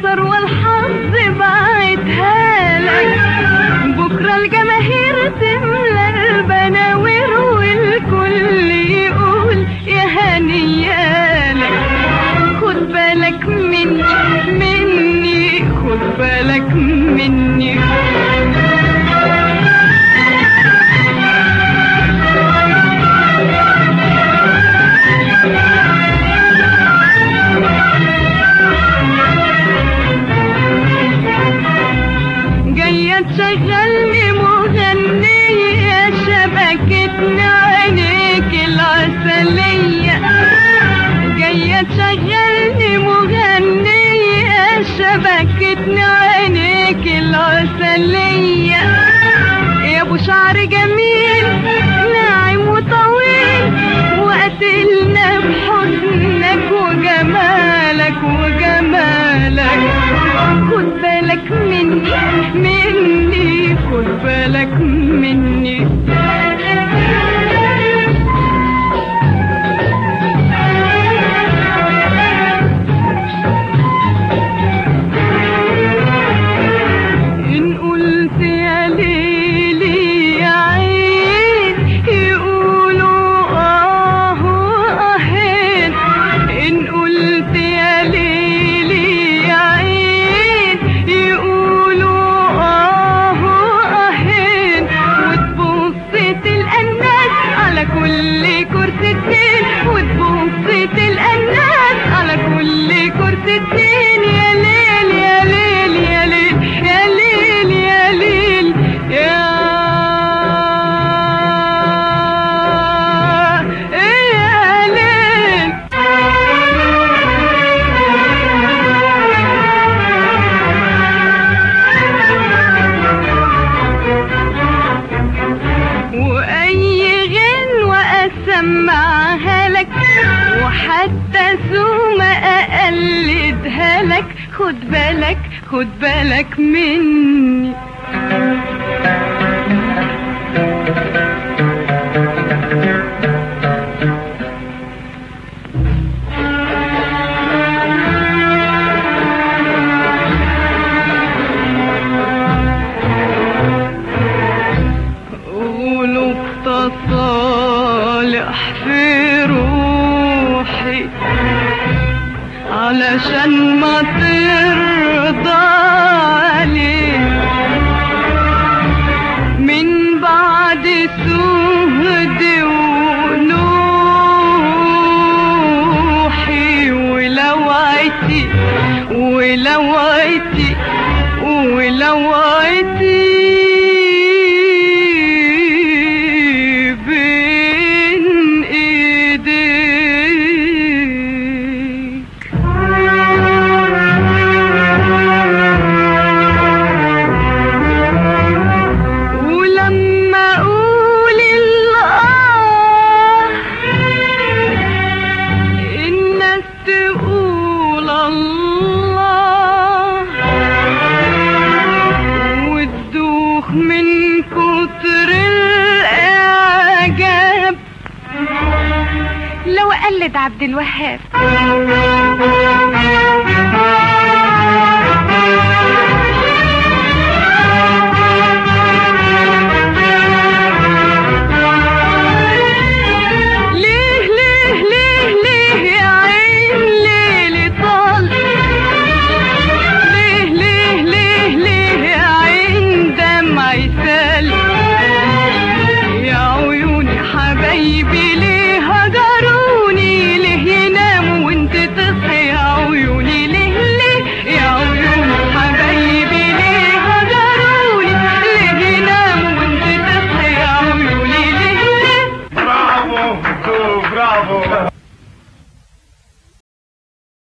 ثروة الحظ بعتها لك بكرة الجماهير تملى البناوير والكل يقول يا هنيالك خد بالك مني مني خد بالك مني جاية تشغلني مغنية شبكتنا عينيك العسلية جاية تشغلني مغنية شبكتنا عينيك العسلية يا ابو شعر جميل ناعم وطويل وقتلنا بحضنك وجمالك وجمالك خد بالك مني مني خد بالك مني إن قلت يا ليلي يا عين يقولوا آه آهين إن قلت يا ليلي يا عين يقولوا آه آهين وتبص تلقى الناس على كل كرسيتين وتبص تلقى الناس على كل كرسيتين يا ليل يا ليل يا ليل يا ليل يا ليل يا يا ليل واي غنوة اسمعها لك وحتى ثم اقلدها لك خد بالك خد بالك مني قولوا تصالح في روحي علشان ما ترضى عليك من بعد سهد ونوحي ولوعتي ولوعتي ولوعتي بين ايديك ولما اقول الاه الناس تقول الله وتدوخ من كتر الاعجاب لو قلد عبد الوهاب